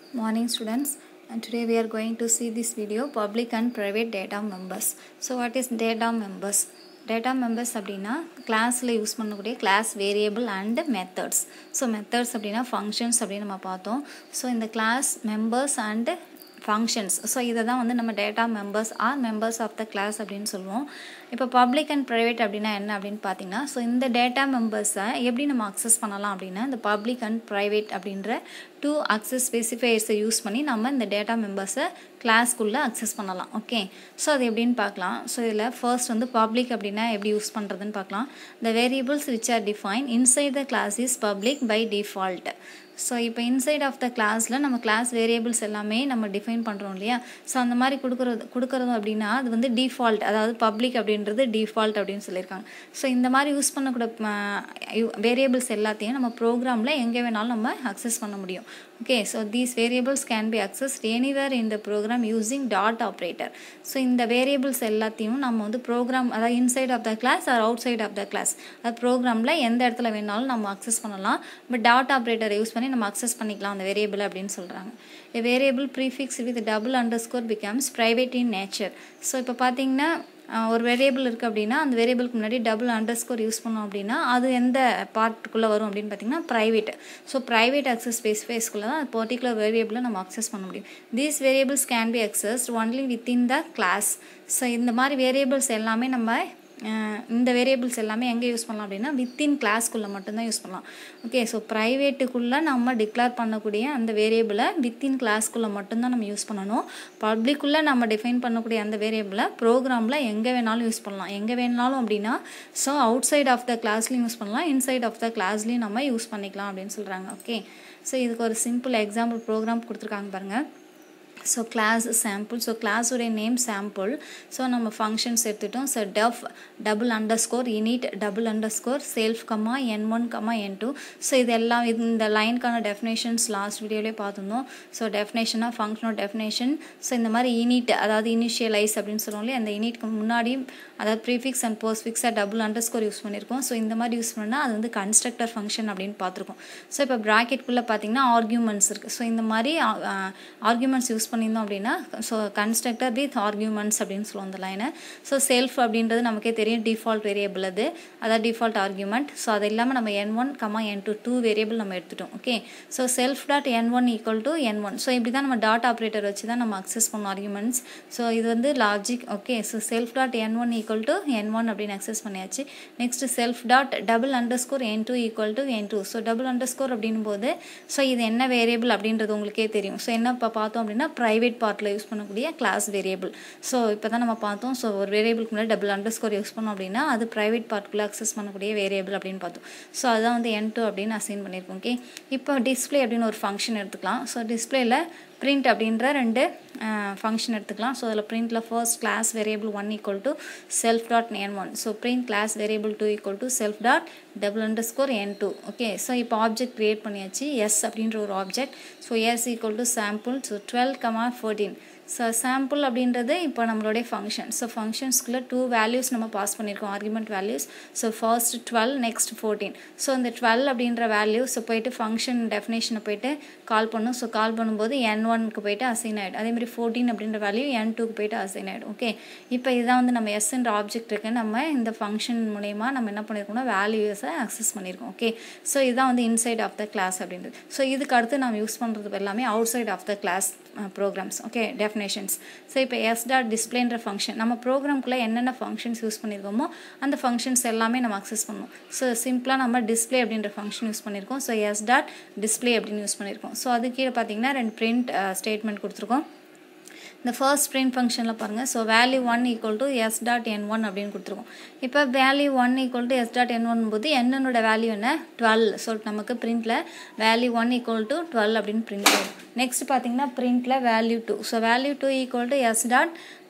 Morning students and today we are going to see this video public and private data members. So what is data members? Data members அப்படின்னா கிளாஸில் use பண்ணக்கூடிய class variable and methods so methods அப்படின்னா functions அப்படின்னு நம்ம பார்த்தோம் so இந்த class members and functions so இதை தான் வந்து நம்ம data members are members of the class அப்படின்னு சொல்லுவோம் இப்போ பப்ளிக் அண்ட் ப்ரைவேட் அப்படின்னா என்ன அப்படின்னு பார்த்தீங்கன்னா ஸோ இந்த டேட்டா மெம்பர்ஸை எப்படி நம்ம அக்சஸ் பண்ணலாம் அப்படின்னா இந்த பப்ளிக் அண்ட் ப்ரைவேட் அப்படின்ற டூ அக்சஸ் ஸ்பெசிஃபையர்ஸை யூஸ் பண்ணி நம்ம இந்த டேட்டா மெம்பர்ஸை கிளாஸ்க்குள்ளே அக்சஸ் பண்ணலாம் ஓகே ஸோ அது எப்படின்னு பார்க்கலாம் ஸோ இதில் ஃபர்ஸ்ட் வந்து பப்ளிக் அப்படின்னா எப்படி யூஸ் பண்ணுறதுன்னு பார்க்கலாம் the variables which are define inside the class is public by default so இப்போ இன்சைட் ஆஃப் த கிளாஸில் நம்ம கிளாஸ் வேரியபிள்ஸ் எல்லாமே நம்ம டிஃபைன் பண்ணுறோம் இல்லையா ஸோ அந்த மாதிரி கொடுக்குறது கொடுக்குறது அப்படின்னா அது வந்து டிஃபால்ட் அதாவது பப்ளிக் அப்படின்றது டிஃபால்ட் அப்படின்னு சொல்லியிருக்காங்க ஸோ இந்த மாதிரி யூஸ் பண்ணக்கூட வேரியபிள்ஸ் எல்லாத்தையும் நம்ம ப்ரோக்ராமில் எங்கே வேணாலும் நம்ம அக்சஸ் பண்ண முடியும் okay so these variables can be accessed anywhere இந்த program using dot operator so இந்த வேரியபிள்ஸ் எல்லாத்தையும் நம்ம வந்து ப்ரோக்ராம் அதாவது inside of the class or outside of the class அது ப்ரோக்ராமில் எந்த இடத்துல வேணாலும் நம்ம அக்சஸ் பண்ணலாம் பட் டாட் ஆப்ரேட்டரை யூஸ் பண்ணி நம்ம அக்சஸ் பண்ணிக்கலாம் அந்த வேரியபிள் அப்படின்னு சொல்கிறாங்க a variable prefix with double underscore becomes private in nature so இப்போ பார்த்தீங்கன்னா ஒரு வேரியபிள் இருக்குது அப்படின்னா அந்த வேரியபிளுக்கு முன்னாடி டபுள் அண்டர் ஸ்கோர் யூஸ் பண்ணோம் அப்படின்னா அது எந்த பார்ட்டுக்குள்ளே வரும் அப்படின்னு பார்த்தீங்கன்னா ப்ரைவேட் ஸோ ப்ரைவேட் அக்சஸ் ஸ்பேஸ்ஃபேஸ்க்குள்ளே தான் பர்டிகுலர் வேரியபிளை நம்ம அக்சஸ் பண்ண முடியும் these variables can be accessed only within the class so இந்த மாதிரி வேரியபிள்ஸ் எல்லாமே நம்ம இந்த வேரியபிள்ஸ் எல்லாமே எங்கே யூஸ் பண்ணலாம் அப்படின்னா வித்தின் கிளாஸ்க்குள்ளே மட்டும்தான் யூஸ் பண்ணலாம் ஓகே ஸோ ப்ரைவேட்டுக்குள்ளே நம்ம டிக்ளேர் பண்ணக்கூடிய அந்த வேரியபிளை வித்தின் கிளாஸ்க்குள்ளே மட்டும்தான் நம்ம யூஸ் பண்ணணும் பப்ளிக்குள்ளே நம்ம டிஃபைன் பண்ணக்கூடிய அந்த வேரியபிளை ப்ரோக்ராமில் எங்கே வேணாலும் யூஸ் பண்ணலாம் எங்கே வேணாலும் அப்படின்னா so outside of the கிளாஸ்லையும் யூஸ் பண்ணலாம் இன்சைட் ஆஃப் த கிளாஸ்லையும் நம்ம யூஸ் பண்ணிக்கலாம் அப்படின்னு சொல்கிறாங்க ஓகே ஸோ இதுக்கு ஒரு சிம்பிள் எக்ஸாம்பிள் ப்ரோக்ராம் கொடுத்துருக்காங்க பாருங்கள் ஸோ கிளாஸ் சாம்பிள் ஸோ கிளாஸுடைய நேம் சாம்பிள் ஸோ நம்ம ஃபங்க்ஷன்ஸ் எடுத்துட்டோம் so def double underscore init double underscore self comma n one comma n two so இதெல்லாம் இந்த லைனுக்கான டெஃபினேஷன்ஸ் லாஸ்ட் வீடியோலேயே பார்த்துருந்தோம் ஸோ டெஃபினேஷனாக ஃபங்க்ஷனோ டெஃபினேஷன் ஸோ இந்த மாதிரி இனிட் அதாவது இனிஷியலைஸ் அப்படின்னு சொல்லுவோம் இல்லையா அந்த இனிட்க்கு முன்னாடி அதாவது ப்ரீஃபிக்ஸ் அண்ட் போஸ்ட் ஃபிக்ஸாக டபுள் அண்டர் ஸ்கோர் யூஸ் பண்ணியிருக்கோம் ஸோ இந்த மாதிரி யூஸ் பண்ணால் அது வந்து கன்ஸ்ட்ரக்டர் ஃபங்க்ஷன் அப்படின்னு பார்த்துருக்கோம் ஸோ இப்போ ப்ராக்கெட்குள்ளே பார்த்தீங்கன்னா ஆர்கியூமெண்ட்ஸ் இருக்குது ஸோ இந்த மாதிரி ஆர்கியூமெண்ட்ஸ் யூஸ் பண்ணியிருந்தோம் அப்படின்னா ஸோ கன்ஸ்ட்ரக்டர் வித் ஆர்கியூமெண்ட்ஸ் அப்படின்னு சொல்லுவோம் அந்த லைனை ஸோ செல்ஃப் அப்படின்றது நமக்கே தெரியும் டிஃபால்ட் வேரியபிள் அது அதாவது டிஃபால்ட் ஆர்கியூமெண்ட் ஸோ அது இல்லாமல் நம்ம n one comma n two two variable நம்ம எடுத்துட்டோம் okay so self dot n one equal to n one so இப்படி தான் நம்ம டாட் ஆப்ரேட்டர் வச்சு தான் நம்ம அக்சஸ் பண்ணோம் ஆர்கியூமெண்ட்ஸ் ஸோ இது வந்து logic okay so self dot n one equal to n one அப்படின்னு அக்சஸ் பண்ணியாச்சு next self dot double underscore n two equal to n two so double underscore அப்படின் போது so இது என்ன variable அப்படின்றது உங்களுக்கே தெரியும் ஸோ என்ன இப்போ பார்த்தோம் அப்படின்னா ப்ரைவேட் பார்ட்டில் யூஸ் பண்ணக்கூடிய கிளாஸ் வேரியபிள் ஸோ இப்போ தான் நம்ம பார்த்தோம் ஸோ ஒரு வேரியபிளுக்கு முன்னாடி டபுள் அண்டர் ஸ்கோர் யூஸ் பண்ணோம் அப்படின்னா அது ப்ரைவேட் பார்ட்டுக்குள்ளே அக்சஸ் பண்ணக்கூடிய வேரியபிள் அப்படின்னு பார்த்தோம் ஸோ அதான் வந்து என் டூ அப்படின்னு அசைன் பண்ணியிருக்கோம் ஓகே இப்போ டிஸ்பிளே அப்படின்னு ஒரு ஃபங்க்ஷன் எடுத்துக்கலாம் ஸோ டிஸ்பிளேயில் பிரிண்ட் அப்படின்ற ரெண்டு ஃபங்க்ஷன் எடுத்துக்கலாம் ஸோ அதில் பிரிண்டில் first class variable one equal to self dot n one so print class variable two equal to self dot double underscore n two okay so இப்போ object create பண்ணியாச்சு s அப்படின்ற ஒரு object so s equal to sample so twelve comma fourteen so sample அப்படின்றது இப்போ நம்மளுடைய function so ஃபங்க்ஷன்ஸ்குள்ளே two values நம்ம pass பண்ணியிருக்கோம் argument values so first twelve next fourteen so இந்த டுவெல் அப்படின்ற வேல்யூ ஸோ போயிட்டு ஃபங்க்ஷன் டெஃபினேஷனை போயிட்டு கால் பண்ணும் ஸோ கால் பண்ணும்போது என் ஒனுக்கு போயிட்டு அசைன் ஆகிடும் அதேமாதிரி ஃபோர்டீன் அப்படின்ற வேல்யூ என் டூக்கு போயிட்டு அசைன் ஆகிடும் ஓகே இப்போ இதுதான் வந்து நம்ம எஸ்ன்ற ஆப்ஜெக்ட் இருக்கு நம்ம இந்த ஃபங்க்ஷன் மூலயமா நம்ம என்ன பண்ணியிருக்கோம்னா வேல்யூஸை அக்சஸ் பண்ணியிருக்கோம் ஓகே ஸோ இதுதான் வந்து இன்சைட் ஆஃப் த கிளாஸ் அப்படின்றது ஸோ இதுக்கு அடுத்து நம்ம யூஸ் பண்ணுறது எல்லாமே outside of the class programs okay definitions so இப்போ எஸ் டாட் டிஸ்பிளேன்ற ஃபங்க்ஷன் நம்ம ப்ரோக்ராம்குள்ளே என்னென்ன ஃபங்க்ஷன்ஸ் யூஸ் பண்ணியிருக்கோமோ அந்த ஃபங்க்ஷன்ஸ் எல்லாமே நம்ம அக்சஸ் பண்ணுவோம் ஸோ சிம்பிளாக நம்ம டிஸ்பிளே அப்படின்ற ஃபங்க்ஷன் யூஸ் பண்ணியிருக்கோம் ஸோ எஸ் டாட் டிஸ்பிளே அப்படின்னு யூஸ் பண்ணியிருக்கோம் ஸோ அது கீழே பார்த்தீங்கன்னா ரெண்டு பிரிண்ட் ஸ்டேட்மெண்ட் கொடுத்துருக்கோம் இந்த ஃபர்ஸ்ட் பிரிண்ட் ஃபங்க்ஷனில் பாருங்கள் so value one equal to s dot n one அப்படின்னு கொடுத்துருக்கோம் இப்போ value one equal to s dot n one போது என்னோட வேல்யூ என்ன டுவெல் ஸோ நமக்கு பிரிண்டில் value one equal to twelve அப்படின்னு பிரிண்ட் ஆகும் நெக்ஸ்ட் பார்த்தீங்கன்னா பிரிண்டில் value two so value two equal to s dot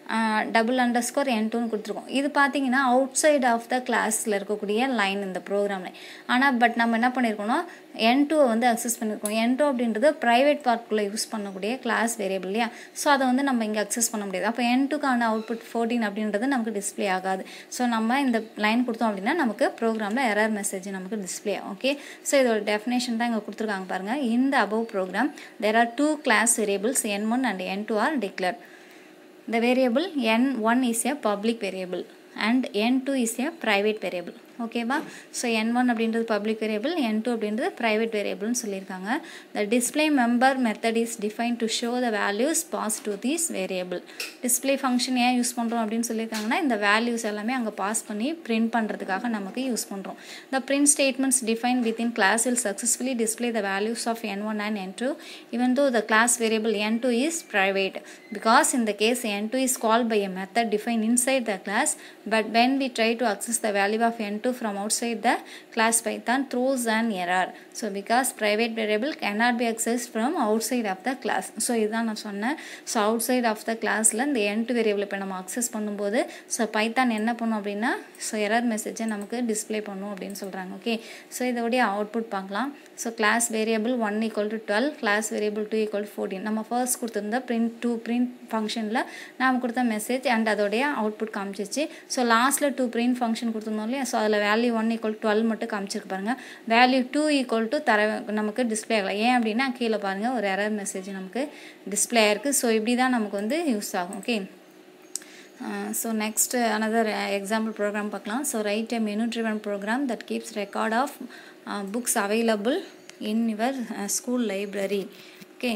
double underscore n டூன்னு கொடுத்துருக்கோம் இது பார்த்தீங்கன்னா அவுட் சைட் ஆஃப் த கிளாஸில் இருக்கக்கூடிய லைன் இந்த ப்ரோக்ராமில் ஆனால் பட் நம்ம என்ன பண்ணியிருக்கோம்னா என் டூவை வந்து அக்சஸ் பண்ணியிருக்கோம் என் டூ அப்படின்றது ப்ரைவேட் பார்ட்குள்ளே யூஸ் பண்ணக்கூடிய கிளாஸ் வேரியபிள் இல்லையா ஸோ அதை வந்து நம்ம இங்கே அக்சஸ் பண்ண முடியாது அப்போ என் டூக்கான அவுட்புட் ஃபோர்டீன் அப்படின்றது நமக்கு டிஸ்பிளே ஆகாது ஸோ நம்ம இந்த லைன் கொடுத்தோம் அப்படின்னா நமக்கு ப்ரோக்ராமில் எரர் மெசேஜ் நமக்கு டிஸ்பிளே ஓகே ஸோ இதோட டெஃபினேஷன் தான் இங்கே கொடுத்துருக்காங்க பாருங்கள் இந்த above program there are two class variables n one and n two are declare the variable n1 is a public variable and n2 is a private variable ஓகேவா so n one அப்படின்றது public variable n two அப்படின்றது private வேரியபிள்னு சொல்லியிருக்காங்க the display member method is define to show the values pass to these variable display function ஏன் use பண்ணுறோம் அப்படின்னு சொல்லியிருக்காங்கன்னா இந்த வேல்யூஸ் எல்லாமே அங்கே பாஸ் பண்ணி பிரிண்ட் பண்ணுறதுக்காக நமக்கு யூஸ் பண்ணுறோம் the print statements define within class will successfully display the values of n one and n two even though the class variable n2 is private because in the case n2 is called by a method defined inside the class but when we try to access the value of n2 from outside the class python throws an error so because private variable cannot be accessed from outside of the class so இதுதான் நான் சொன்னேன் so outside of the கிளாஸில் இந்த n2 variable இப்போ நம்ம access பண்ணும்போது so Python என்ன பண்ணும் அப்படின்னா ஸோ எரர் மெசேஜை நமக்கு டிஸ்பிளே பண்ணும் அப்படின்னு சொல்கிறாங்க ஓகே ஸோ இதோடைய அவுட்புட் பார்க்கலாம் so class variable one equal to twelve class variable two equal to fourteen நம்ம ஃபர்ஸ்ட் கொடுத்துருந்த பிரிண்ட் டூ பிரிண்ட் ஃபங்க்ஷனில் நாம் கொடுத்த மெசேஜ் அண்ட் அதோடைய அவுட்புட் காமிச்சிச்சு ஸோ லாஸ்ட்டில் டூ பிரிண்ட் ஃபங்க்ஷன் கொடுத்துருந்தோம் இல்லையா ஸோ அதில் வேல்யூ ஒன் ஈக்குவல் டுவெல் மட்டும் காமிச்சிருக்கு பாருங்கள் வேல்யூ டூ ஈக்குவல் டு தர நமக்கு டிஸ்பிளே ஆகலை ஏன் அப்படின்னா கீழே பாருங்கள் ஒரு எரர் மெசேஜ் நமக்கு டிஸ்பிளே ஆயிருக்கு ஸோ இப்படி தான் நமக்கு வந்து யூஸ் ஆகும் okay so next another example program பார்க்கலாம் so write a menu driven program that keeps record of books available in your school library okay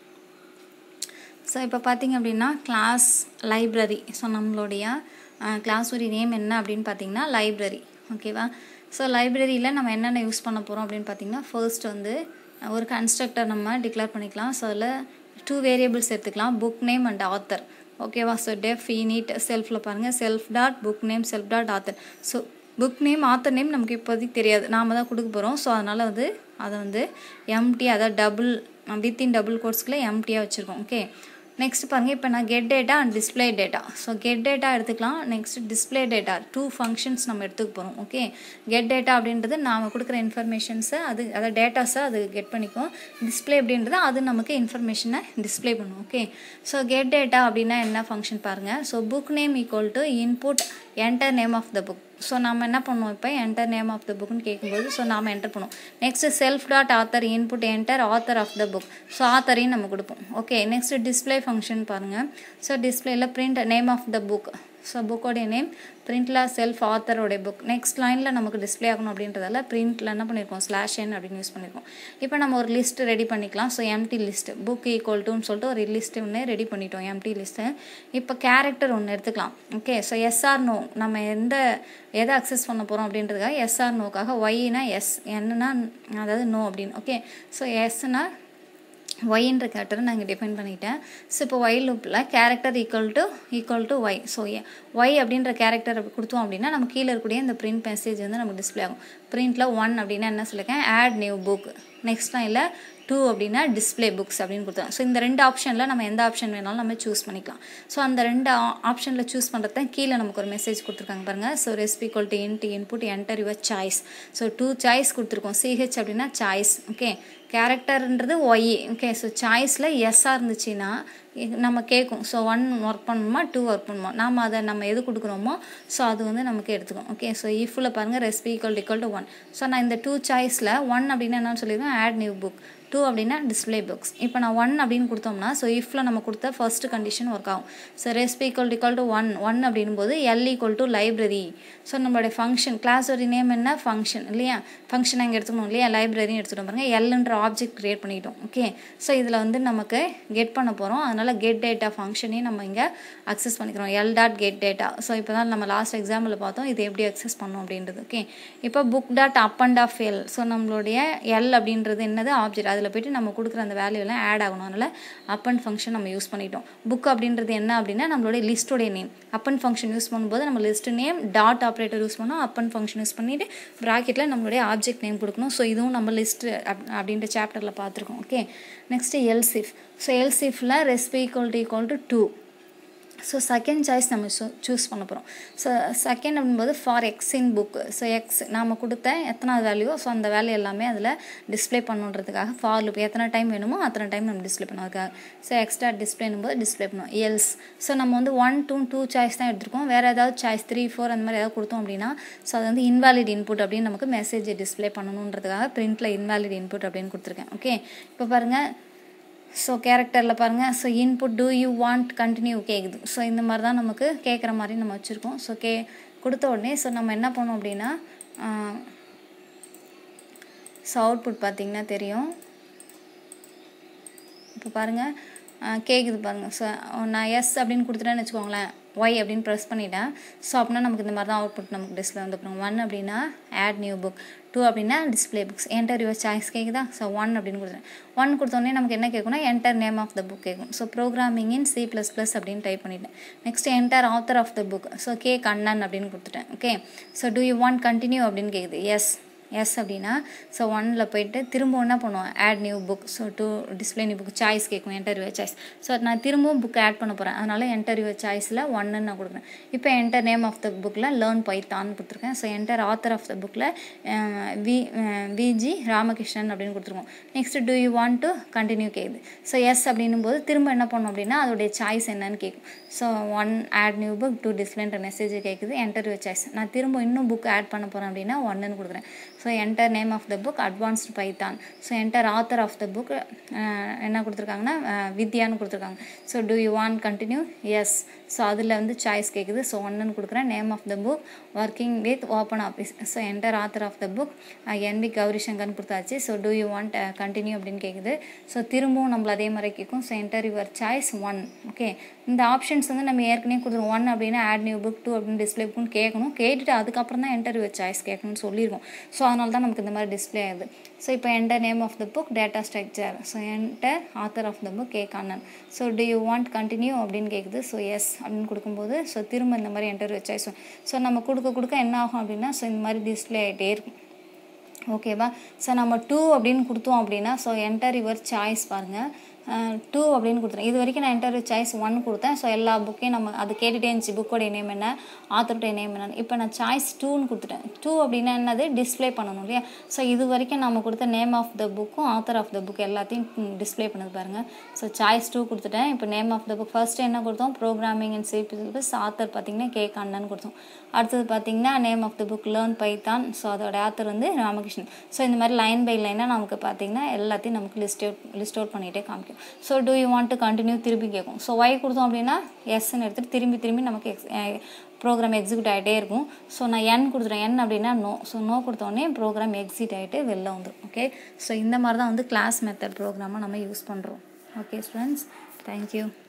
so இப்போ பார்த்தீங்க அப்படின்னா கிளாஸ் லைப்ரரி ஸோ நம்மளுடைய கிளாஸ் ஒரு நேம் என்ன அப்படின்னு பார்த்தீங்கன்னா லைப்ரரி ஓகேவா ஸோ லைப்ரரியில் நம்ம என்னென்ன யூஸ் பண்ண போகிறோம் அப்படின்னு பார்த்தீங்கன்னா ஃபர்ஸ்ட் வந்து ஒரு கன்ஸ்ட்ரக்டர் நம்ம டிக்ளேர் பண்ணிக்கலாம் ஸோ அதில் டூ வேரியபிள்ஸ் எடுத்துக்கலாம் புக் நேம் அண்ட் ஆத்தர் ஓகேவா ஸோ டெஃப் இனிட் செல்ஃபில் பாருங்கள் self dot book name self dot author so book name author name நமக்கு இப்போதைக்கு தெரியாது நாம் தான் கொடுக்க போகிறோம் ஸோ அதனால் வந்து அதை வந்து எம்டி அதாவது டபுள் வித்தின் டபுள் கோர்ஸ்க்குள்ளே எம்டியாக வச்சுருக்கோம் ஓகே நெக்ஸ்ட் பாருங்கள் இப்போ நான் get data and display data so get data எடுத்துக்கலாம் next display data two functions நம்ம எடுத்துக்க போகிறோம் ஓகே கெட் டேட்டா அப்படின்றது நாம் கொடுக்குற இன்ஃபர்மேஷன்ஸை அது அதாவது டேட்டாஸை அது கெட் பண்ணிக்கும் டிஸ்பிளே அப்படின்றது அது நமக்கு இன்ஃபர்மேஷனை டிஸ்பிளே பண்ணும் ஓகே ஸோ கெட் டேட்டா அப்படின்னா என்ன ஃபங்க்ஷன் பாருங்கள் so book name equal to input enter name of the book so நம்ம என்ன பண்ணுவோம் இப்போ என்டர் நேம் ஆஃப் த புக்னு கேட்கும்போது ஸோ நாம் என்டர் பண்ணுவோம் next self dot author input enter author of the book so ஆத்தரையும் நம்ம கொடுப்போம் ஓகே நெக்ஸ்ட் டிஸ்பிளே ஃபங்க்ஷன் பாருங்கள் ஸோ டிஸ்பிளேல print name of the book so புக்கோடைய நேம் பிரிண்டில் செல்ஃப் ஆத்தரோடைய புக் நெக்ஸ்ட் லைனில் நமக்கு டிஸ்பிளே ஆகணும் அப்படின்றதால பிரிண்டில் என்ன பண்ணியிருக்கோம் ஸ்லாஷ் என் அப்படின்னு யூஸ் பண்ணியிருக்கோம் இப்போ நம்ம ஒரு லிஸ்ட் ரெடி பண்ணிக்கலாம் so empty list book equal டுன்னு சொல்லிட்டு ஒரு லிஸ்ட் ஒன்று ரெடி பண்ணிட்டோம் எம்டி லிஸ்ட்டு இப்போ கேரக்டர் ஒன்று எடுத்துக்கலாம் ஓகே ஸோ எஸ்ஆர் நோ நம்ம எந்த எதை அக்சஸ் பண்ண போகிறோம் அப்படின்றதுக்காக எஸ்ஆர் நோக்காக ஒய்னா எஸ் என்னன்னா அதாவது நோ அப்படின்னு ஓகே ஸோ எஸ்னா ஒய்ன்ற கேரக்டரை நான் இங்கே டிஃபைன் பண்ணிட்டேன் ஸோ இப்போ ஒய் லூப்பில் character equal to equal to y so y அப்படின்ற கேரக்டர் கொடுத்தோம் அப்படின்னா நம்ம கீழே இருக்கக்கூடிய இந்த பிரிண்ட் மெசேஜ் வந்து நமக்கு டிஸ்பிளே ஆகும் பிரிண்டில் ஒன் அப்படின்னா என்ன சொல்லியிருக்கேன் ஆட் நியூ புக் நெக்ஸ்ட் லைனில் டூ அப்படின்னா டிஸ்பிளே புக்ஸ் அப்படின்னு கொடுத்தோம் ஸோ இந்த ரெண்டு ஆப்ஷனில் நம்ம எந்த ஆப்ஷன் வேணாலும் நம்ம சூஸ் பண்ணிக்கலாம் ஸோ அந்த ரெண்டு ஆப்ஷனில் சூஸ் பண்ணுறது தான் கீழே நமக்கு ஒரு மெசேஜ் கொடுத்துருக்காங்க பாருங்கள் so recipe equal to int input enter your choice so two choice கொடுத்துருக்கோம் சிஹெச் அப்படின்னா சாய்ஸ் ஓகே கேரக்டர்ன்றது ஒய் ஓகே ஸோ சாய்ஸில் எஸ்ஸாக இருந்துச்சுன்னா நம்ம கேட்கும் ஸோ ஒன் ஒர்க் பண்ணணுமா டூ ஒர்க் பண்ணுமா நாம் அதை நம்ம எது கொடுக்குறோமோ ஸோ அது வந்து நமக்கு எடுத்துக்கும் ஓகே ஸோ இஃபில் பாருங்கள் recipe equal equal to one so நான் இந்த டூ சாய்ஸில் ஒன் அப்படின்னா என்னன்னு சொல்லியிருக்கேன் ஆட் நியூ புக் டூ அப்படின்னா டிஸ்பிளே புக்ஸ் இப்போ நான் ஒன் அப்படின்னு கொடுத்தோம்னா ஸோ இஃபில் நம்ம கொடுத்த ஃபர்ஸ்ட் கண்டிஷன் ஒர்க் ஆகும் so recipe equal equal to one one அப்படின் போது L equal to library so நம்மளுடைய ஃபங்க்ஷன் கிளாஸோட நேம் என்ன ஃபங்க்ஷன் இல்லையா ஃபங்க்ஷன் அங்கே எடுத்துக்கணும் இல்லையா லைப்ரரின்னு எடுத்துகிட்டோம் பாருங்க எல்ன்ற ஆப்ஜெக்ட் க்ரியேட் பண்ணிட்டோம் ஓகே ஸோ இதில் வந்து நமக்கு கெட் பண்ண போகிறோம் அதனால் கெட் டேட்டா ஃபங்க்ஷனையும் நம்ம இங்கே அக்சஸ் பண்ணிக்கிறோம் L dot get data so இப்போ தான் நம்ம லாஸ்ட் எக்ஸாம்பிள் பார்த்தோம் இது எப்படி அக்சஸ் பண்ணோம் அப்படின்றது ஓகே இப்போ book dot append of L so நம்மளுடைய எல் அப்படின்றது என்னது ஆப்ஜெக்ட் அதில் போய்ட்டு நம்ம கொடுக்குற அந்த வேல்யூலாம் ஆட் ஆகணும் அதனால் அப் அண்ட் ஃபங்க்ஷன் நம்ம யூஸ் பண்ணிட்டோம் புக் அப்படின்றது என்ன அப்படின்னா நம்மளுடைய லிஸ்ட்டோடைய name append function use பண்ணும்போது நம்ம list name dot operator use பண்ணோம் அப் அண்ட் ஃபங்க்ஷன் யூஸ் பண்ணிவிட்டு ப்ராக்கெட்டில் நம்மளுடைய ஆப்ஜெக்ட் நேம் கொடுக்கணும் ஸோ இதுவும் நம்ம லிஸ்ட் அப் அப்படின்ற சாப்டரில் பார்த்துருக்கோம் ஓகே நெக்ஸ்ட்டு எல்சிஃப் ஸோ எல்சிஃபில் ரெஸ்பி equal to equal to two so second choice நம்ம சூ சூஸ் பண்ண போகிறோம் ஸோ செகண்ட் அப்படின்போது for X in book so X நாம் கொடுத்த எத்தனாவது வேல்யூ ஸோ அந்த வேல்யூ எல்லாமே அதில் டிஸ்ப்ளே பண்ணுன்றதுக்காக ஃபார் லுப் எத்தனை டைம் வேணுமோ அத்தனை டைம் நம்ம டிஸ்ப்ளே பண்ணுறதுக்காக ஸோ எக்ஸ்ட்ரா டிஸ்பிளேனும் போது டிஸ்ப்ளே பண்ணுவோம் எல்ஸ் ஸோ நம்ம வந்து ஒன் டூ டூ சாய்ஸ் தான் எடுத்திருக்கோம் வேறு ஏதாவது சாய்ஸ் த்ரீ ஃபோர் அந்த மாதிரி ஏதாவது கொடுத்தோம் அப்படின்னா ஸோ அது வந்து இன்வாலிட் இன்புட் அப்படின்னு நமக்கு மெசேஜ் டிஸ்ப்ளே பண்ணணுன்றதுக்காக பிரிண்ட்டில் இன்வாலிட் இன்புட் அப்படின்னு கொடுத்துருக்கேன் ஓகே இப்போ பாருங்கள் ஸோ கேரக்டரில் பாருங்கள் so input do you want continue கேட்குது ஸோ இந்த மாதிரி தான் நமக்கு கேட்குற மாதிரி நம்ம வச்சுருக்கோம் ஸோ கே கொடுத்த உடனே ஸோ நம்ம என்ன பண்ணோம் அப்படின்னா ஸோ அவுட்புட் பார்த்திங்கன்னா தெரியும் இப்போ பாருங்கள் கேட்குது பாருங்கள் ஸோ நான் எஸ் அப்படின்னு கொடுத்துட்டேன்னு வச்சுக்கோங்களேன் ஒய் அப்படின்னு ப்ரெஸ் பண்ணிட்டேன் ஸோ அப்படின்னா நமக்கு இந்த மாதிரி தான் அவுட்புட் நமக்கு டிஸ்பிளே வந்துருக்கும் ஒன் அப்படின்னா ஆட் நியூ புக் டூ அப்படின்னா display books enter your choice கேட்குதா ஸோ ஒன் அப்படின்னு கொடுத்துறேன் ஒன் கொடுத்தோடனே நமக்கு என்ன கேட்கும்னா enter name of the book கேட்கும் so programming in C plus plus அப்படின்னு டைப் பண்ணிட்டேன் next enter author of the book so K Kannan அப்படின்னு கொடுத்துட்டேன் okay so do you want continue அப்படின்னு கேட்குது எஸ் எஸ் அப்படின்னா ஸோ ஒனில் போயிட்டு திரும்ப என்ன பண்ணுவோம் add new book so two display new book choice கேட்கும் என்டர் யுவர் சாய்ஸ் ஸோ நான் திரும்பவும் புக் ஆட் பண்ண போகிறேன் அதனால் என்டர் யுவர் சாய்ஸில் ஒன்னு நான் கொடுக்குறேன் இப்போ என்டர் நேம் ஆஃப் த புக்கில் லேர்ன் பைத்தான் கொடுத்துருக்கேன் so enter author of the புக்கில் வி விஜி ராமகிருஷ்ணன் அப்படின்னு கொடுத்துருக்கோம் next do you want to continue கேட்குது ஸோ எஸ் அப்படின்னும் போது திரும்ப என்ன பண்ணோம் அப்படின்னா அதோடைய சாய்ஸ் என்னன்னு கேட்கும் so one add new book two டிஸ்பிளேன்ற மெசேஜ் கேட்குது என்டர் யுவர் சாய்ஸ் நான் திரும்ப இன்னும் புக் ஆட் பண்ண போகிறேன் அப்படின்னா ஒன்னுன்னு கொடுக்குறேன் so enter name of the book advanced Python so enter author of the book என்ன கொடுத்துருக்காங்கன்னா வித்யான்னு கொடுத்துருக்காங்க so do you want continue yes so அதில் வந்து சாய்ஸ் கேட்குது ஸோ ஒன்றுன்னு கொடுக்குறேன் name of the book working with Open Office so enter author of the book N V Gowri சங்கர்னு கொடுத்தாச்சு so do you want continue அப்படின்னு கேட்குது ஸோ திரும்பவும் நம்மள அதே மாதிரி கேட்கும் so enter your choice one okay இந்த ஆப்ஷன்ஸ் வந்து நம்ம ஏற்கனவே கொடுத்துருவோம் ஒன் அப்படின்னா ஆட் நியூ புக் டூ அப்படின்னு டிஸ்பிளே புக்னு கேட்கணும் கேட்டுட்டு அதுக்கப்புறம் தான் என்டர் யுவர் சாய்ஸ் கேட்கணும்னு சொல்லியிருக்கோம் ஸோ அதனால தான் நமக்கு இந்த மாதிரி டிஸ்பிளே ஆகுது ஸோ இப்போ enter name of the book data structure so enter author of the book K Kannan so do you want continue அப்படின்னு கேட்குது ஸோ எஸ் அப்படின்னு கொடுக்கும்போது ஸோ திரும்ப இந்த மாதிரி என்டர் வச்சு ஸோ ஸோ நம்ம கொடுக்க கொடுக்க என்ன ஆகும் அப்படின்னா ஸோ இந்த மாதிரி டிஸ்பிளே ஆகிட்டே இருக்கும் ஓகேவா ஸோ நம்ம டூ அப்படின்னு கொடுத்தோம் அப்படின்னா ஸோ என்டர் யுவர் சாய்ஸ் பாருங்கள் டூ அப்படின்னு கொடுத்துறேன் இது வரைக்கும் நான் என்டர் சாய்ஸ் ஒன் கொடுத்தேன் ஸோ எல்லா புக்கையும் நம்ம அது கேட்டுகிட்டே இருந்துச்சு புக்கோடைய நேம் என்ன ஆத்தருடைய நேம் என்னன்னு இப்போ நான் சாய்ஸ் டூன்னு கொடுத்துட்டேன் டூ அப்படின்னா என்னது டிஸ்பிளே பண்ணணும் இல்லையா ஸோ இது வரைக்கும் நம்ம கொடுத்த நேம் ஆஃப் த புக்கும் ஆத்தர் ஆஃப் த புக் எல்லாத்தையும் டிஸ்பிளே பண்ணது பாருங்கள் ஸோ சாய்ஸ் டூ கொடுத்துட்டேன் இப்போ name of the book first என்ன கொடுத்தோம் ப்ரோக்ராமிங் அண்ட் சிபிஎஸ் ஆத்தர் பார்த்தீங்கன்னா கே கண்ணன் கொடுத்தோம் அடுத்தது பார்த்தீங்கன்னா name of the book learn Python so அதோட ஆத்தர் வந்து ராமகிருஷ்ணன் ஸோ இந்த மாதிரி லைன் பை லைனாக நமக்கு பார்த்தீங்கன்னா எல்லாத்தையும் நமக்கு லிஸ்ட் அவுட் லிஸ்ட் அவுட் பண்ணிகிட்டே காமிக்கும் so do you want to continue திருப்பி கேட்கும் ஸோ ஒய் கொடுத்தோம் அப்படின்னா எஸ்ன்னு எடுத்துகிட்டு திரும்பி திரும்பி நமக்கு எக்ஸ் ப்ரோக்ராம் எக்ஸிக்யூட் ஆகிட்டே இருக்கும் ஸோ நான் என் கொடுத்துறேன் என் அப்படின்னா நோ ஸோ நோ கொடுத்தோடனே ப்ரோக்ராம் எக்ஸிட் ஆகிட்டு வெளில வந்துடும் ஓகே ஸோ இந்த மாதிரி தான் வந்து கிளாஸ் மெத்தட் ப்ரோக்ராமை நம்ம யூஸ் பண்ணுறோம் ஓகே ஸ்டூடெண்ட்ஸ் தேங்க்யூ